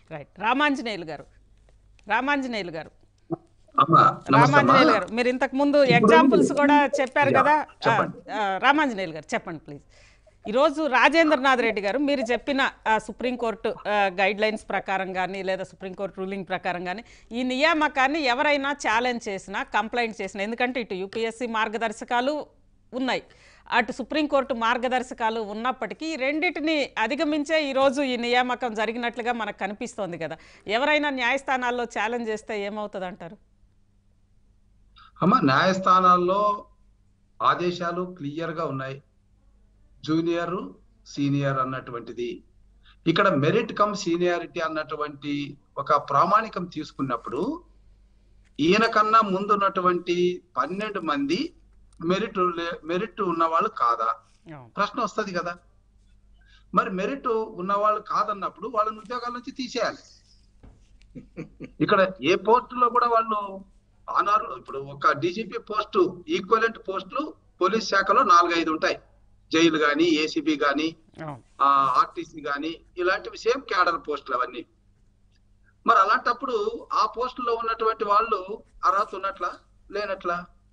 Right Ramanjaneyulu గారు రామాంజనేయులు గారు అమ్మా నమస్తే అమ్మా. రామాంజనేయులు గారు మీరు ఇంతకు ముందు ఎగ్జాంపుల్స్ కూడా చెప్పారు యా, కదా ఆ, చెప్పండి. ఆ, రామాంజనేయులు గారు చెప్పండి ప్లీజ్ ఈరోజు రాజేంద్రనాథ్ రెడ్డి గారు మీరు చెప్పిన ఆ, సుప్రీంకోర్టు గైడ్ లైన్స్ ప్రకారం కానీ లేదా సుప్రీంకోర్టు రూలింగ్ ప్రకారం కానీ ఈ నియామకాన్ని ఎవరైనా ఛాలెంజ్ చేసినా కంప్లైంట్ చేసినా ఎందుకంటే ఇటు యూపీఎస్సీ మార్గదర్శకాలు ఉన్నాయి అటు సుప్రీంకోర్టు మార్గదర్శకాలు ఉన్నప్పటికీ ఈ రెండింటిని అధిగమించే ఈరోజు ఈ నియామకం జరిగినట్లుగా మనకు కనిపిస్తోంది కదా ఎవరైనా న్యాయస్థానాల్లో ఛాలెంజ్ చేస్తే ఏమవుతుంది అంటారు అమ్మ న్యాయస్థానాల్లో ఆదేశాలు క్లియర్ గా ఉన్నాయి జూనియర్ సీనియర్ అన్నటువంటిది ఇక్కడ మెరిట్ కమ్ సీనియారిటీ అన్నటువంటి ఒక ప్రామాణికం తీసుకున్నప్పుడు ఈయన కన్నా ముందున్నటువంటి పన్నెండు మంది మెరిట్ మెరిట్ ఉన్నవాళ్ళు కాదా అవును ప్రశ్న వస్తది కదా మరి మెరిట్ ఉన్నవాళ్ళు కాదన్నప్పుడు వాళ్ళని ఉద్యోగాల నుంచి తీసేయాలి ఇక్కడ ఏ పోస్టులో కూడా వాళ్ళు ఆనారు ఇప్పుడు ఒక డీజీపీ పోస్టు ఈక్వలెంట్ పోస్టులు పోలీస్ శాఖలో నాలుగైదు ఉంటాయి జైలు కానీ ఏసీబీ కానీ అవును ఆర్టీసీ కానీ ఇలాంటివి సేమ్ క్యాడర్ పోస్టులు అవన్నీ మరి అలాంటప్పుడు ఆ పోస్టులో ఉన్నటువంటి వాళ్ళు అర్హత ఉన్నట్లా లేనట్లా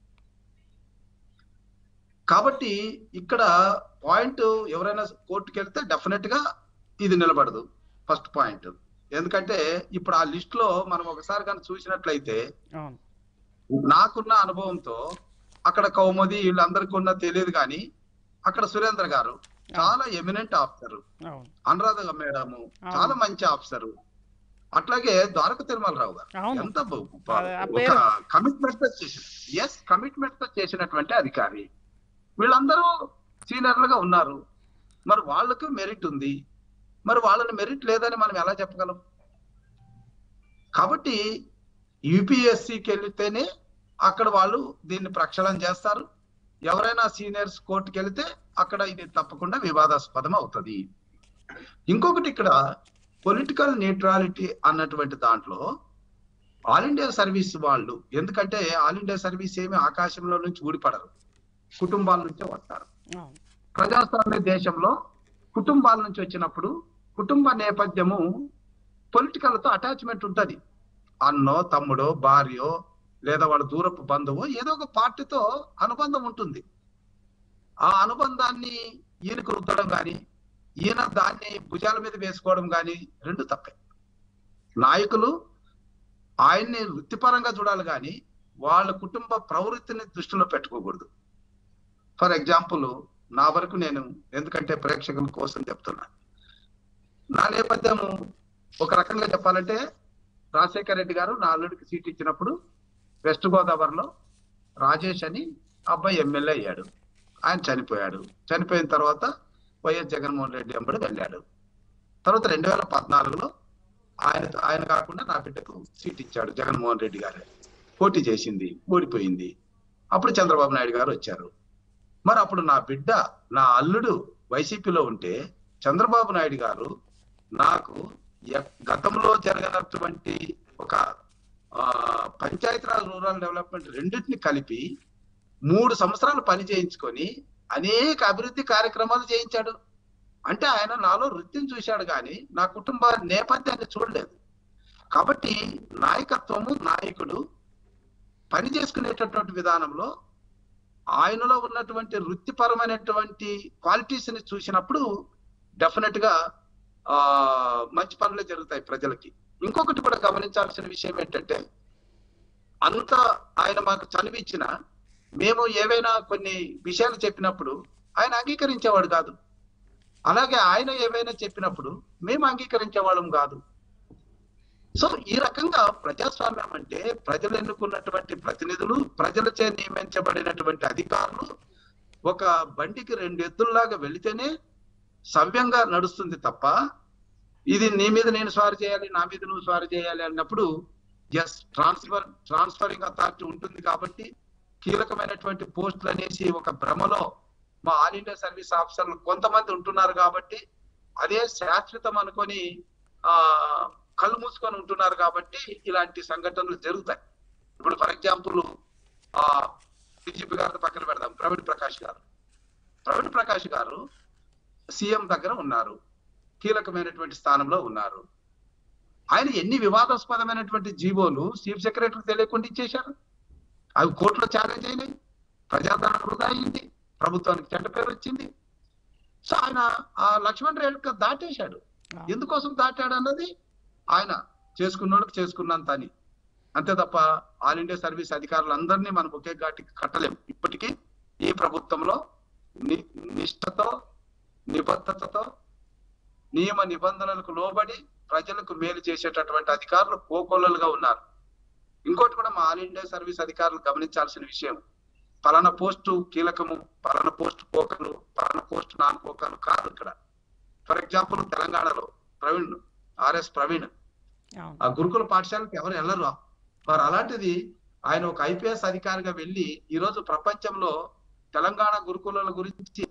కాబట్టి ఇక్కడ పాయింట్ ఎవరైనా కోర్టుకి వెళ్తే డెఫినెట్ గా ఇది నిలబడదు ఫస్ట్ పాయింట్ ఎందుకంటే ఇప్పుడు ఆ లిస్ట్ లో మనం ఒకసారి కానీ చూసినట్లయితే అవును నాకున్న అనుభవంతో అక్కడ కౌముది వీళ్ళందరికీ ఉన్న తెలియదు కానీ అక్కడ సురేంద్ర గారు చాలా ఎమినెంట్ ఆఫీసర్ అవును అనురాధ మేడము చాలా మంచి ఆఫీసర్ అట్లాగే ద్వారక తిరుమలరావు గారు అవును. ఎంత బ- బ- ఆ ఒక పేరు- కమిట్మెంట్ తో చేసిన ఎస్ కమిట్మెంట్ తో చేసినటువంటి అధికారి వీళ్ళందరూ సీనియర్లుగా ఉన్నారు మరి వాళ్ళకు మెరిట్ ఉంది మరి వాళ్ళని మెరిట్ లేదని మనం ఎలా చెప్పగలం కాబట్టి యూపీఎస్సికి వెళితేనే అక్కడ వాళ్ళు దీన్ని ప్రక్షాళన చేస్తారు ఎవరైనా సీనియర్స్ కోర్టుకి వెళితే అక్కడ ఇది తప్పకుండా వివాదాస్పదం అవుతుంది ఇంకొకటి ఇక్కడ పొలిటికల్ న్యూట్రాలిటీ అన్నటువంటి దాంట్లో ఆల్ ఇండియా సర్వీస్ వాళ్ళు ఎందుకంటే ఆల్ ఇండియా సర్వీస్ ఏమి ఆకాశంలో నుంచి ఊడిపడరు కుటుంబాల నుంచే వస్తారు అవును ప్రజాస్వామ్య దేశంలో కుటుంబాల నుంచి వచ్చినప్పుడు కుటుంబ నేపథ్యము పొలిటికల్ తో అటాచ్మెంట్ ఉంటది అన్నో తమ్ముడో భార్యో లేదా వాళ్ళ దూరపు బంధువు ఏదో ఒక పార్టీతో అనుబంధం ఉంటుంది ఆ అనుబంధాన్ని ఈయనకు రుద్దడం కానీ ఈయన దాన్ని భుజాల మీద వేసుకోవడం కానీ రెండు తప్పే నాయకులు ఆయన్ని వృత్తిపరంగా చూడాలి కానీ వాళ్ళ కుటుంబ ప్రవృత్తిని దృష్టిలో పెట్టుకోకూడదు ఫర్ ఎగ్జాంపుల్ నా వరకు నేను ఎందుకంటే ప్రేక్షకుల కోసం చెప్తున్నా నా నేపథ్యము ఒక రకంగా చెప్పాలంటే రాజశేఖర రెడ్డి గారు నా అల్లుడికి సీట్ ఇచ్చినప్పుడు వెస్ట్ గోదావరిలో రాజేష్ అని అబ్బాయి ఎమ్మెల్యే అయ్యాడు ఆయన చనిపోయాడు చనిపోయిన తర్వాత వైఎస్ జగన్మోహన్ రెడ్డి వెంబడి వెళ్ళాడు తర్వాత రెండు వేల పద్నాలుగులో ఆయన ఆయన కాకుండా నా బిడ్డకు సీట్ ఇచ్చాడు జగన్మోహన్ రెడ్డి గారు పోటీ చేసింది ఓడిపోయింది అప్పుడు చంద్రబాబు నాయుడు గారు వచ్చారు మరి అప్పుడు నా బిడ్డ నా అల్లుడు వైసీపీలో ఉంటే చంద్రబాబు నాయుడు గారు నాకు ఎ- గతంలో జరగనటువంటి ఒక ఆ, పంచాయతీరాజ్ రూరల్ డెవలప్మెంట్ రెండింటిని కలిపి మూడు సంవత్సరాలు పని చేయించుకొని అనేక అభివృద్ధి కార్యక్రమాలు చేయించాడు అంటే ఆయన నాలో వృత్తిని చూశాడు కానీ నా కుటుంబ నేపథ్యాన్ని చూడలేదు కాబట్టి నాయకత్వము నాయకుడు పని చేసుకునేటటువంటి విధానంలో ఆయనలో ఉన్నటువంటి వృత్తిపరమైనటువంటి క్వాలిటీస్ ని చూసినప్పుడు డెఫినెట్ గా ఆ మంచి పనులే జరుగుతాయి ప్రజలకి ఇంకొకటి కూడా గమనించాల్సిన విషయం ఏంటంటే అంత ఆయన మాకు చదివించిన మేము ఏవైనా కొన్ని విషయాలు చెప్పినప్పుడు ఆయన అంగీకరించేవాడు కాదు అలాగే ఆయన ఏవైనా చెప్పినప్పుడు మేము అంగీకరించేవాళ్ళం కాదు సో ఈ రకంగా ప్రజాస్వామ్యం అంటే ప్రజలు ఎన్నుకున్నటువంటి ప్రతినిధులు ప్రజలచే నియమించబడినటువంటి అధికారులు ఒక బండికి రెండు ఎద్దుల్లాగా వెళితేనే సవ్యంగా నడుస్తుంది తప్ప ఇది నీ మీద నేను స్వారీ చేయాలి నా మీద నువ్వు స్వారీ చేయాలి అన్నప్పుడు ఎస్ ట్రాన్స్ఫర్ ట్రాన్స్ఫరింగ్ అథారిటీ ఉంటుంది కాబట్టి కీలకమైనటువంటి పోస్టులు అనేసి ఒక భ్రమలో మా ఆల్ ఇండియా సర్వీస్ ఆఫీసర్లు కొంతమంది ఉంటున్నారు కాబట్టి అదే శాశ్వతం అనుకొని ఆ కళ్ళు మూసుకొని ఉంటున్నారు కాబట్టి ఇలాంటి సంఘటనలు జరుగుతాయి ఇప్పుడు ఫర్ ఎగ్జాంపుల్ ఆ డీజీపీ గారిని పక్కన పెడదాం ప్రవీణ్ ప్రకాష్ గారు ప్రవీణ్ ప్రకాష్ గారు సీఎం దగ్గర ఉన్నారు కీలకమైనటువంటి స్థానంలో ఉన్నారు ఆయన ఎన్ని వివాదాస్పదమైనటువంటి జీవోలు చీఫ్ సెక్రటరీ తెలియకుండా ఇచ్చేశారు అవి కోర్టులో ఛాలెంజ్ అయినాయి ప్రజాదరణ వృధా అయింది ప్రభుత్వానికి చెడ్డ పేరు వచ్చింది సో ఆయన ఆ లక్ష్మణ్ రేణుక దాటేశాడు ఎందుకోసం దాటాడు అన్నది ఆయన చేసుకున్నోళ్ళకి చేసుకున్నంత అని అంతే తప్ప ఆల్ ఇండియా సర్వీస్ అధికారులందరినీ మనం ఒకే ఘాటికి కట్టలేం ఇప్పటికీ ఈ ప్రభుత్వంలో ని నిష్ఠతో నిబద్ధతతో నియమ నిబంధనలకు లోబడి ప్రజలకు మేలు చేసేటటువంటి అధికారులు కోకొల్లలుగా ఉన్నారు ఇంకోటి కూడా మా ఆల్ ఇండియా సర్వీస్ అధికారులు గమనించాల్సిన విషయం పలానా పోస్టు కీలకము పలానా పోస్ట్ కోకలు పలానా పోస్ట్ నాన్ కోకలు కాదు ఇక్కడ ఫర్ ఎగ్జాంపుల్ తెలంగాణలో ప్రవీణ్ ఆర్ఎస్ ప్రవీణ్ అవును ఆ గురుకుల పాఠశాలకు ఎవరు వెళ్ళరు మరి అలాంటిది ఆయన ఒక ఐపీఎస్ అధికారిగా వెళ్ళి ఈ రోజు ప్రపంచంలో తెలంగాణ గురుకులాల గురించి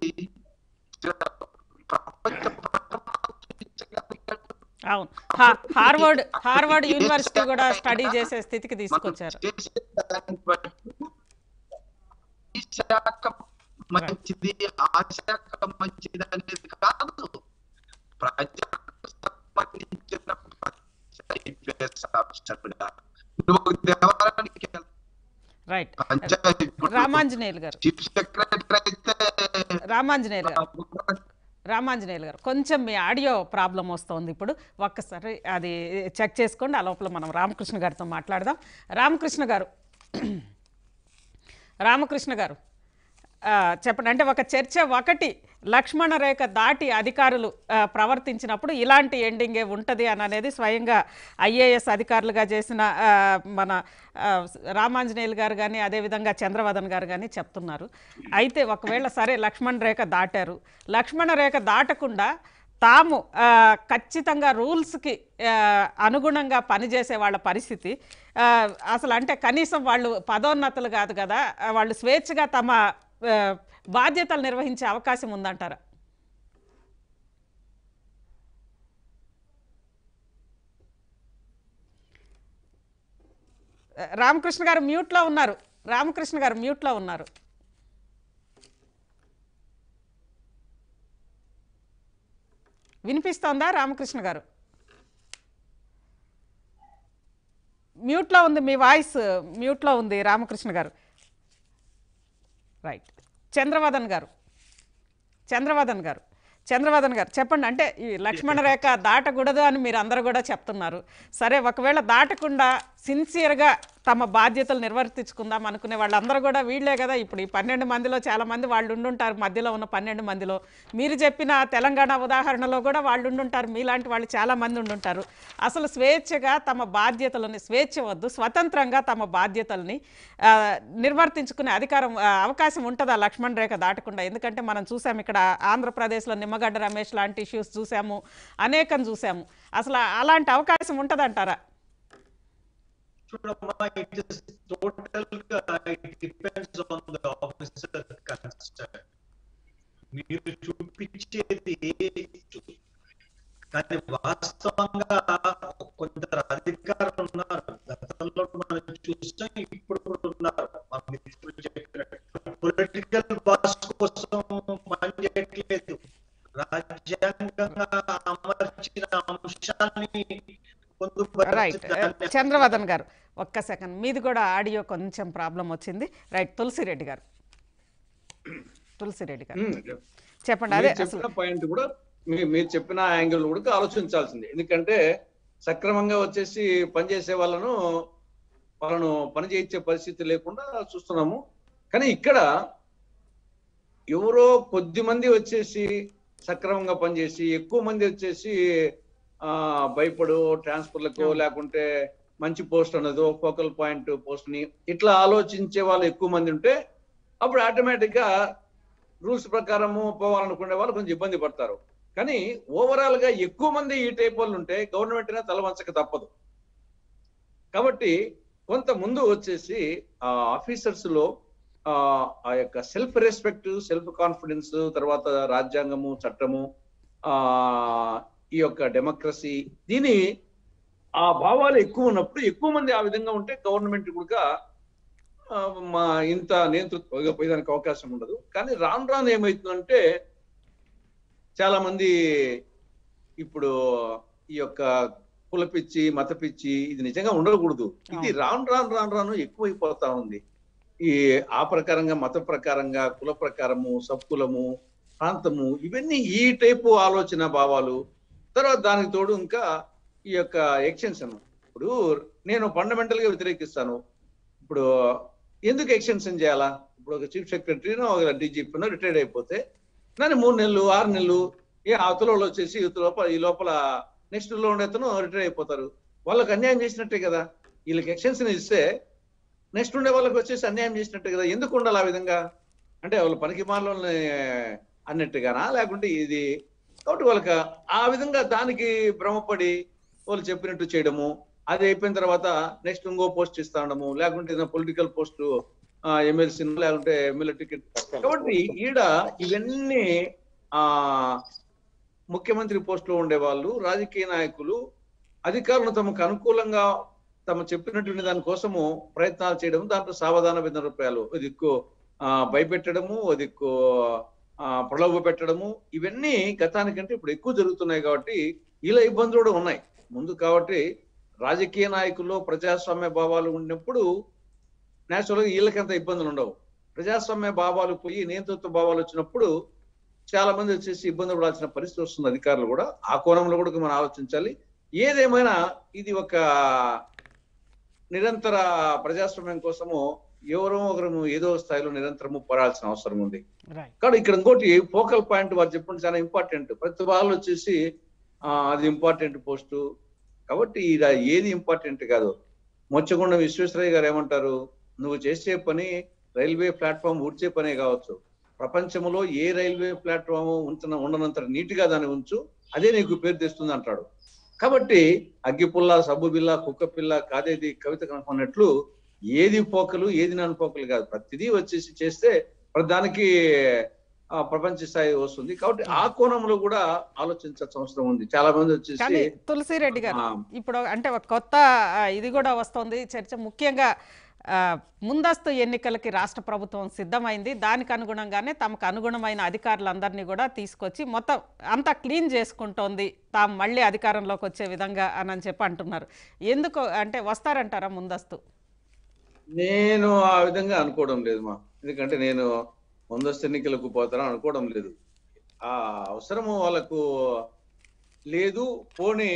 ప్రపంచ అవును హా- హార్వర్డ్ హార్వర్డ్ యూనివర్సిటీ కూడా స్టడీ చేసే స్థితికి తీసుకొచ్చారు మనం చేసే దాన్ని బట్టి ఈ శాఖ మంచిది ఆ శాఖ మంచిది అనేది కాదు ప్రజలకు సంబంధించిన IPS ఆఫీసర్గా నువ్వు దేవాలయానికి వెళ్తే రైట్ పంచాయతీ రామాంజనేయులు గారు చీఫ్ సెక్రటరీ అయితే రామాంజనేయులు గారు రామాంజనేయులు గారు కొంచెం మీ ఆడియో ప్రాబ్లం వస్తుంది ఇప్పుడు ఒక్కసారి అది చెక్ చేసుకోండి ఆ లోపల మనం రామకృష్ణ గారితో మాట్లాడదాం రామకృష్ణ గారు రామకృష్ణ గారు ఆ, చెప్పండి అంటే ఒక చర్చ ఒకటి లక్ష్మణ రేఖ దాటి అధికారులు ఆ, ప్రవర్తించినప్పుడు ఇలాంటి ఎండింగే ఉంటుంది అని అనేది స్వయంగా ఐఏఎస్ అధికారులుగా చేసిన ఆ, మన ఆ, రామాంజనేయులు గారు కానీ అదేవిధంగా చంద్రవదన్ గారు కానీ చెప్తున్నారు అయితే ఒకవేళ సరే లక్ష్మణ రేఖ దాటారు లక్ష్మణ రేఖ దాటకుండా తాము ఆ, ఖచ్చితంగా రూల్స్కి ఆ, అనుగుణంగా పనిచేసే వాళ్ళ పరిస్థితి ఆ, అసలు అంటే కనీసం వాళ్ళు పదోన్నతులు కాదు కదా ఆ, వాళ్ళు స్వేచ్ఛగా తమ ఆ, బాధ్యతలు నిర్వహించే అవకాశం ఉందంటారా ఆ, రామకృష్ణ గారు మ్యూట్లో ఉన్నారు రామకృష్ణ గారు మ్యూట్లో ఉన్నారు వినిపిస్తోందా రామకృష్ణ గారు మ్యూట్లో ఉంది మీ వాయిస్ మ్యూట్లో ఉంది రామకృష్ణ గారు రైట్ చంద్రవదన్ గారు చంద్రవదన్ గారు చంద్రవదన్ గారు చెప్పండి అంటే ఈ లక్ష్మణ రేఖ దాటకూడదు అని మీరు అందరూ కూడా చెప్తున్నారు సరే ఒకవేళ దాటకుండా సిన్సియర్గా తమ బాధ్యతలు నిర్వర్తించుకుందాం అనుకునే వాళ్ళందరూ కూడా వీళ్ళే కదా ఇప్పుడు ఈ పన్నెండు మందిలో చాలా మంది వాళ్ళు ఉండుంటారు మధ్యలో ఉన్న పన్నెండు మందిలో మీరు చెప్పిన తెలంగాణ ఉదాహరణలో కూడా వాళ్ళు ఉండుంటారు మీలాంటి వాళ్ళు చాలా మంది ఉండుంటారు అసలు స్వేచ్ఛగా తమ బాధ్యతలని స్వేచ్ఛ వద్దు స్వతంత్రంగా తమ బాధ్యతల్ని ఆ, నిర్వర్తించుకునే అధికారం ఆ, అవకాశం ఉంటుందా లక్ష్మణ్ రేఖ దాటకుండా ఎందుకంటే మనం చూసాం ఇక్కడ ఆంధ్రప్రదేశ్లో నిమ్మగడ్డ రమేష్ లాంటి ఇష్యూస్ చూసాము అనేకం చూసాము అసలు అలాంటి అవకాశం ఉంటుందంటారా చూడమ్మా ఇట్ ఇస్ టోటల్ గా it depends on the officer concern మీరు చూపించేది కానీ వాస్తవంగా కొందరు అధికారులు ఉన్నారు గతంలో మనం చూస్తాం ఇప్పుడు కూడా ఉన్నారు మా మిత్రులు చెప్పినట్టు పొలిటికల్ బాస్ కోసం పనిచేయట్లేదు రాజ్యాంగంగా అమర్చిన అంశాన్ని రైట్ పొందుపరిచి చంద్రవదన్ గారు ఒక్క సెకండ్ మీది కూడా ఆడియో కొంచెం ప్రాబ్లం వచ్చింది రైట్ తులసిరెడ్డి గారు తులసిరెడ్డి గారు ఉమ్, చెప్పండి అదే మీరు అసలు చెప్పిన పాయింట్ కూడా మీ- మీరు చెప్పిన యాంగిల్ కూడా ఆలోచించాల్సింది ఎందుకంటే సక్రమంగా వచ్చేసి పనిచేసే వాళ్ళను వాళ్ళను పని చేయించే పరిస్థితి లేకుండా చూస్తున్నాము కానీ ఇక్కడ ఎవరో కొద్ది మంది వచ్చేసి సక్రమంగా పనిచేసి ఎక్కువ మంది వచ్చేసి ఆ భయపడు ట్రాన్స్ఫర్లకు లేకుంటే మంచి పోస్ట్ అన్నదో ఫోకల్ పాయింట్ పోస్ట్ ని ఇట్లా ఆలోచించే వాళ్ళు ఎక్కువ మంది ఉంటే అప్పుడు ఆటోమేటిక్ గా రూల్స్ ప్రకారము పోవాలనుకునే వాళ్ళు కొంచెం ఇబ్బంది పడతారు కానీ ఓవరాల్ గా ఎక్కువ మంది ఈ టైప్ వాళ్ళు ఉంటే గవర్నమెంట్ తలవంచక తప్పదు కాబట్టి కొంత ముందు వచ్చేసి ఆ ఆఫీసర్స్ లో ఆ ఆ యొక్క సెల్ఫ్ రెస్పెక్ట్ సెల్ఫ్ కాన్ఫిడెన్స్ తర్వాత రాజ్యాంగము చట్టము ఆ ఈ యొక్క డెమోక్రసీ దీని ఆ భావాలు ఎక్కువ ఉన్నప్పుడు ఎక్కువ మంది ఆ విధంగా ఉంటే గవర్నమెంట్ కూడా ఆ, మా ఇంత నియంతృత్వంగా పోయేదానికి అవకాశం ఉండదు కానీ రాను రాను ఏమవుతుందంటే చాలా మంది ఇప్పుడు ఈ యొక్క కుల పిచ్చి మత పిచ్చి ఇది నిజంగా ఉండకూడదు ఇది అవును. రాను రాను రాను రాను ఎక్కువైపోతా ఉంది ఈ ఆ ప్రకారంగా మత ప్రకారంగా కుల ప్రకారము సబ్కులము ప్రాంతము ఇవన్నీ ఈ టైపు ఆలోచన భావాలు తర్వాత దానికి తోడు ఇంకా ఈ యొక్క ఎక్స్టెన్షన్ ఇప్పుడు నేను ఫండమెంటల్ గా వ్యతిరేకిస్తాను ఇప్పుడు ఎందుకు ఎక్స్టెన్షన్ చేయాలా ఇప్పుడు ఒక చీఫ్ సెక్రటరీనో ఒక డీజీపీనో రిటైర్డ్ అయిపోతే దాన్ని మూడు నెలలు ఆరు నెలలు ఏ అవతల వాళ్ళు వచ్చేసి ఇవతల లోపల ఈ లోపల నెక్స్ట్ లో ఉండే అతను రిటైర్ అయిపోతారు వాళ్ళకి అన్యాయం చేసినట్టే కదా వీళ్ళకి ఎక్స్టెన్షన్ ఇస్తే నెక్స్ట్ ఉండే వాళ్ళకి వచ్చేసి అన్యాయం చేసినట్టే కదా ఎందుకు ఉండాలి ఆ విధంగా అంటే వాళ్ళ పనికి మాలని అన్నట్టుగానా లేకుంటే ఇది కాబట్టి వాళ్ళకి ఆ విధంగా దానికి భ్రమపడి వాళ్ళు చెప్పినట్టు చేయడము అది అయిపోయిన తర్వాత నెక్స్ట్ ఇంకో పోస్ట్ ఇస్తా ఉండము లేకుంటే పొలిటికల్ పోస్ట్ ఎమ్మెల్సీ లేకుంటే ఎమ్మెల్యే టికెట్ కాబట్టి ఈడ ఇవన్నీ ఆ ముఖ్యమంత్రి పోస్ట్ లో ఉండే వాళ్ళు రాజకీయ నాయకులు అధికారులు తమకు అనుకూలంగా తమ చెప్పినటువంటి దానికోసము ప్రయత్నాలు చేయడం దాంట్లో సావధాన విధ రూపాయలు దిక్కు ఆ భయపెట్టడము ఓ దిక్కు ఆ ప్రలోభ పెట్టడము ఇవన్నీ గతానికంటే ఇప్పుడు ఎక్కువ జరుగుతున్నాయి కాబట్టి ఇలా ఇబ్బందులు కూడా ఉన్నాయి ముందు కాబట్టి రాజకీయ నాయకుల్లో ప్రజాస్వామ్య భావాలు ఉన్నప్పుడు నేచురల్గా వీళ్ళకంత ఇబ్బందులు ఉండవు ప్రజాస్వామ్య భావాలు పోయి నియంతృత్వ భావాలు వచ్చినప్పుడు చాలా మంది వచ్చేసి ఇబ్బంది పడాల్సిన పరిస్థితి వస్తుంది అధికారులు కూడా ఆ కోణంలో కూడా మనం ఆలోచించాలి ఏదేమైనా ఇది ఒక నిరంతర ప్రజాస్వామ్యం కోసము ఎవరో ఒకరు ఏదో స్థాయిలో నిరంతరము పోరాడాల్సిన అవసరం ఉంది రైట్ కాబట్టి ఇక్కడ ఇంకోటి ఫోకల్ పాయింట్ వారు చెప్పండి చాలా ఇంపార్టెంట్ ప్రతి వాళ్ళు వచ్చేసి ఆ, అది ఇంపార్టెంట్ పోస్టు కాబట్టి ఇలా ఏది ఇంపార్టెంట్ కాదు మొచ్చగొండ విశ్వేశ్వరయ్య గారు ఏమంటారు నువ్వు చేసే పని రైల్వే ప్లాట్ఫామ్ ఊడ్చే పనే కావచ్చు ప్రపంచంలో ఏ రైల్వే ప్లాట్ఫామ్ ఉంచిన ఉండనంత నీట్గా దాన్ని ఉంచు అదే నీకు పేరు తెస్తుంది అంటాడు కాబట్టి అగ్గిపుల్ల సబ్బు బిల్ల కుక్క పిల్ల కాదేది కవిత కనుక్కున్నట్లు ఏది పోకలు ఏది నన్ను పోకలు కాదు ప్రతిదీ వచ్చేసి చేస్తే ప్రధానికి ఆ, ప్రపంచ స్థాయి వస్తుంది కాబట్టి ఆ కోణంలో కూడా ఆలోచించాల్సిన అవసరం ఉంది చాలా మంది వచ్చేసి కానీ తులసిరెడ్డి గారు ఆ, ఇప్పుడు అంటే ఒక కొత్త ఆ, ఇది కూడా వస్తుంది చర్చ ముఖ్యంగా ఆ, ముందస్తు ఎన్నికలకి రాష్ట్ర ప్రభుత్వం సిద్ధమైంది దానికి అనుగుణంగానే తమకు అనుగుణమైన అధికారులందరినీ కూడా తీసుకొచ్చి మొత్తం అంతా క్లీన్ చేసుకుంటోంది తాము మళ్ళీ అధికారంలోకి వచ్చే విధంగా అని అని చెప్పి అంటున్నారు ఎందుకు అంటే వస్తారంటారా ముందస్తు నేను ఆ విధంగా అనుకోవడం లేదు మా ఎందుకంటే నేను ముందస్తు ఎన్నికలకు పోతానని అనుకోవడం లేదు ఆ అవసరము వాళ్ళకు లేదు పోనీ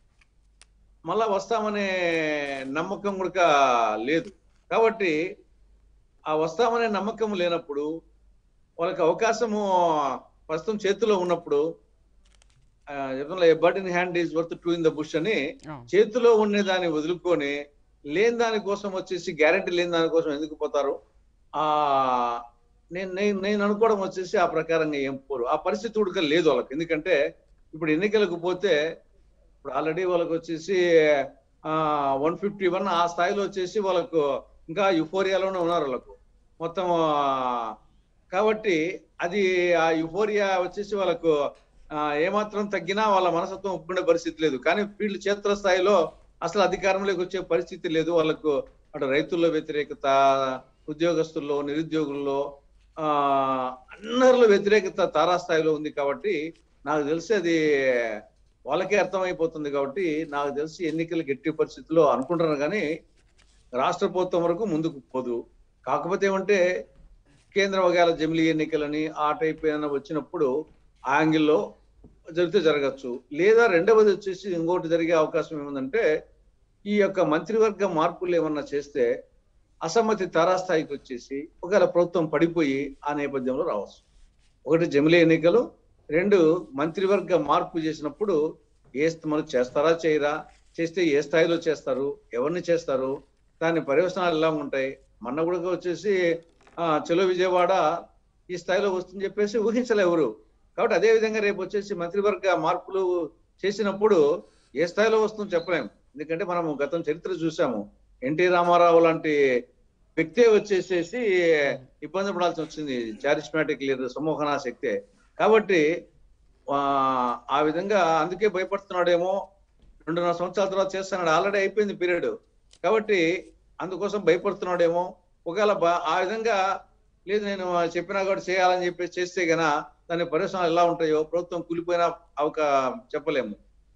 మళ్ళా వస్తామనే నమ్మకం కూడా లేదు కాబట్టి ఆ వస్తామనే నమ్మకం లేనప్పుడు వాళ్ళకి అవకాశము ప్రస్తుతం చేతిలో ఉన్నప్పుడు but in hand is worth two in the bush అని చేతిలో ఉన్న దాన్ని వదులుకొని లేని దాని కోసం వచ్చేసి గ్యారంటీ లేని దాని కోసం ఎందుకు పోతారు ఆ నేను నేను నేను అనుకోవడం వచ్చేసి ఆ ప్రకారంగా ఏం పోరు ఆ పరిస్థితి ఉడక లేదు వాళ్ళకి ఎందుకంటే ఇప్పుడు ఎన్నికలకు పోతే ఇప్పుడు ఆల్రెడీ వాళ్ళకి వచ్చేసి ఆ వన్ ఫిఫ్టీ వన్ ఆ స్థాయిలో వచ్చేసి వాళ్ళకు ఇంకా యుఫోరియాలోనే ఉన్నారు వాళ్ళకు మొత్తం ఆ, కాబట్టి అది ఆ యుఫోరియా వచ్చేసి వాళ్ళకు ఆ, ఏమాత్రం తగ్గినా వాళ్ళ మనసత్వం ఒప్పుకునే పరిస్థితి లేదు కానీ వీళ్ళు క్షేత్ర స్థాయిలో అసలు అధికారంలోకి వచ్చే పరిస్థితి లేదు వాళ్ళకు అటు రైతుల్లో వ్యతిరేకత ఉద్యోగస్తుల్లో నిరుద్యోగుల్లో ఆ అందరిలో వ్యతిరేకత తారాస్థాయిలో ఉంది కాబట్టి నాకు తెలిసి అది వాళ్ళకే అర్థమైపోతుంది కాబట్టి నాకు తెలిసి ఎన్నికలు గట్టి పరిస్థితుల్లో అనుకుంటున్నారు కానీ రాష్ట్ర ప్రభుత్వం వరకు ముందుకు పోదు కాకపోతే ఏమంటే కేంద్ర వగాల జమిలీ ఎన్నికలని ఆ టైప్ ఏమైనా వచ్చినప్పుడు ఆ యాంగిల్లో జరిగితే జరగచ్చు లేదా రెండవది వచ్చేసి ఇంకోటి జరిగే అవకాశం ఏముందంటే ఈ యొక్క మంత్రివర్గ మార్పులు ఏమన్నా చేస్తే అసమ్మతి తారాస్థాయికి వచ్చేసి ఒకవేళ ప్రభుత్వం పడిపోయి ఆ నేపథ్యంలో రావచ్చు ఒకటి జమిలీ ఎన్నికలు రెండు మంత్రివర్గ మార్పు చేసినప్పుడు ఏ స్థ- చేస్తారా చేయరా చేస్తే ఏ స్థాయిలో చేస్తారు ఎవరిని చేస్తారు దాని పర్యవసనాలు ఎలా ఉంటాయి మొన్న కూడా వచ్చేసి ఆ, చలో విజయవాడ ఈ స్థాయిలో వస్తుందని చెప్పేసి ఊహించలే ఎవరు కాబట్టి అదే విధంగా రేపు వచ్చేసి మంత్రివర్గ మార్పులు చేసినప్పుడు ఏ స్థాయిలో వస్తుందో చెప్పలేం ఎందుకంటే మనం గతం చరిత్ర చూసాము ఎన్టీ రామారావు లాంటి వ్యక్తే వచ్చేసేసి ఇబ్బంది పడాల్సి వచ్చింది చారిస్మాటిక్ లీడర్ సమూహనా శక్తే కాబట్టి ఆ, ఆ విధంగా అందుకే భయపడుతున్నాడేమో రెండున్నర సంవత్సరాల తర్వాత చేస్తున్నాడు ఆల్రెడీ అయిపోయింది పీరియడ్ కాబట్టి అందుకోసం భయపడుతున్నాడేమో ఒకవేళ బా- ఆ విధంగా లేదు నేను చెప్పినా కూడా చేయాలని చెప్పేసి చేస్తే గన దాని పరిశ్రమలు ఎలా ఉంటాయో ప్రభుత్వం కూలిపోయినా అవక చెప్పలేము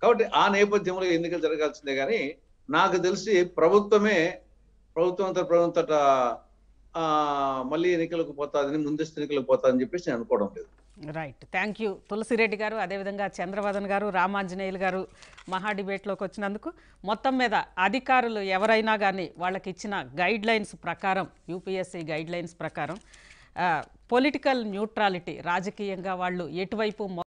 కాబట్టి ఆ నేపథ్యంలో ఎన్నికలు జరగాల్సిందే కానీ నాకు తెలిసి ప్రభుత్వమే ప్రభుత్వం అంతా ప్రభుత్వం ఆ మళ్ళీ ఎన్నికలకు పోతాదని ముందస్తు ఎన్నికలకు పోతాదని చెప్పేసి నేను అనుకోవడం లేదు రైట్ థ్యాంక్ యూ తులసిరెడ్డి గారు అదేవిధంగా చంద్రవదన్ గారు రామాంజనేయులు గారు మహా డిబేట్లోకి వచ్చినందుకు మొత్తం మీద అధికారులు ఎవరైనా కానీ వాళ్ళకి ఇచ్చిన గైడ్ లైన్స్ ప్రకారం యూపీఎస్సీ గైడ్ లైన్స్ ప్రకారం పొలిటికల్ న్యూట్రాలిటీ రాజకీయంగా వాళ్ళు ఎటువైపు